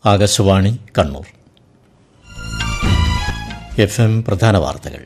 Akashvani Kannur F M പ്രധാന വാർത്തകൾ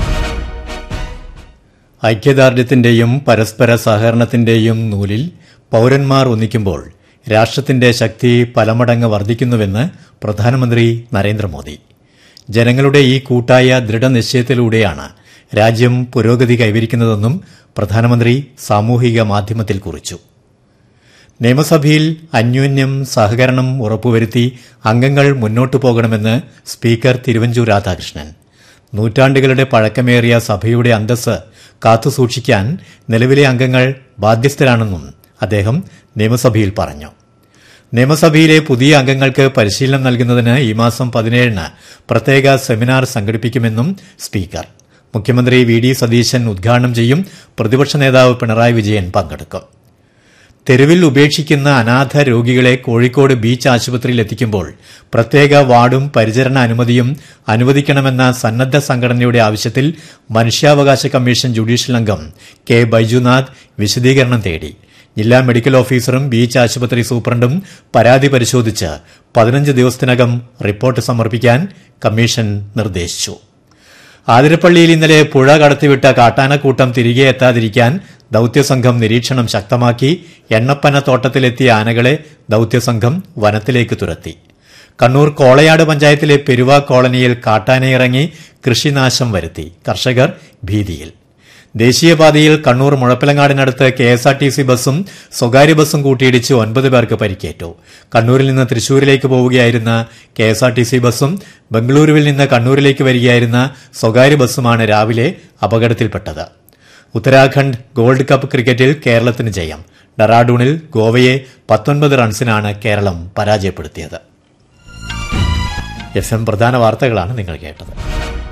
ഐക്യദാർഢ്യത്തിന്റെയും പരസ്പര സഹകരണത്തിന്റെയും നൂലിൽ പൌരന്മാർ ഒന്നിക്കുമ്പോൾ രാഷ്ട്രത്തിന്റെ ശക്തി പലമടങ്ങ് വർദ്ധിക്കുന്നുവെന്ന് പ്രധാനമന്ത്രി നരേന്ദ്രമോദി ജനങ്ങളുടെ ഈ കൂട്ടായ ദൃഢനിശ്ചയത്തിലൂടെയാണ് രാജ്യം പുരോഗതി കൈവരിക്കുന്നതെന്നും പ്രധാനമന്ത്രി സാമൂഹിക മാധ്യമത്തിൽ കുറിച്ചു നിയമസഭയിൽ അന്യോന്യം സഹകരണം ഉറപ്പുവരുത്തി അംഗങ്ങൾ മുന്നോട്ടു പോകണമെന്ന് സ്പീക്കർ തിരുവഞ്ചൂർ രാധാകൃഷ്ണൻ നൂറ്റാണ്ടുകളുടെ പഴക്കമേറിയ സഭയുടെ അന്തസ് കാത്തുസൂക്ഷിക്കാൻ നിലവിലെ അംഗങ്ങൾ ബാധ്യസ്ഥരാണെന്നും അദ്ദേഹം നിയമസഭയിൽ പറഞ്ഞു നിയമസഭയിലെ പുതിയ അംഗങ്ങൾക്ക് പരിശീലനം നൽകുന്നതിന് ഈ മാസം പതിനേഴിന് പ്രത്യേക സെമിനാർ സംഘടിപ്പിക്കുമെന്നും സ്പീക്കർ മുഖ്യമന്ത്രി വി ഡി സതീശൻ ഉദ്ഘാടനം ചെയ്യും പ്രതിപക്ഷ നേതാവ് പിണറായി വിജയൻ പങ്കെടുക്കും തെരുവിൽ ഉപേക്ഷിക്കുന്ന അനാഥ രോഗികളെ കോഴിക്കോട് ബീച്ച് ആശുപത്രിയിൽ എത്തിക്കുമ്പോൾ പ്രത്യേക വാർഡും പരിചരണ അനുമതിയും അനുവദിക്കണമെന്ന സന്നദ്ധ സംഘടനയുടെ ആവശ്യത്തിൽ മനുഷ്യാവകാശ കമ്മീഷൻ ജുഡീഷ്യൽ അംഗം കെ ബൈജുനാഥ് വിശദീകരണം തേടി ജില്ലാ മെഡിക്കൽ ഓഫീസറും ബീച്ച് ആശുപത്രി സൂപ്രണ്ടും പരാതി പരിശോധിച്ച് പതിനഞ്ച് ദിവസത്തിനകം റിപ്പോർട്ട് സമർപ്പിക്കാൻ കമ്മീഷൻ നിർദ്ദേശിച്ചു ആതിരപ്പള്ളിയിൽ ഇന്നലെ പുഴ കടത്തിവിട്ട കാട്ടാനക്കൂട്ടം തിരികെ എത്താതിരിക്കാൻ ദൌത്യസംഘം നിരീക്ഷണം ശക്തമാക്കി എണ്ണപ്പന തോട്ടത്തിലെത്തിയ ആനകളെ ദൌത്യസംഘം വനത്തിലേക്ക് തുരത്തി കണ്ണൂർ കോളയാട് പഞ്ചായത്തിലെ പെരുവ കോളനിയിൽ കാട്ടാനയിറങ്ങി കൃഷിനാശം വരുത്തി കർഷകർ ഭീതിയിൽ ദേശീയപാതയിൽ കണ്ണൂർ മുഴപ്പിലങ്ങാടിനടുത്ത് K S R T C ബസും സ്വകാര്യ ബസും കൂട്ടിയിടിച്ച് ഒൻപത് പേർക്ക് പരിക്കേറ്റു കണ്ണൂരിൽ നിന്ന് തൃശൂരിലേക്ക് പോവുകയായിരുന്ന K S R T C ബസും ബംഗളൂരുവിൽ നിന്ന് കണ്ണൂരിലേക്ക് വരികയായിരുന്ന സ്വകാര്യ ബസുമാണ് രാവിലെ അപകടത്തിൽപ്പെട്ടത് ഉത്തരാഖണ്ഡ് ഗോൾഡ് കപ്പ് ക്രിക്കറ്റിൽ കേരളത്തിന് ജയം ഡറാഡൂണിൽ ഗോവയെ പത്തൊൻപത് റൺസിനാണ് കേരളം പരാജയപ്പെടുത്തിയത് എഫ് എം പ്രധാന വാർത്തകളാണ് നിങ്ങൾ കേട്ടത്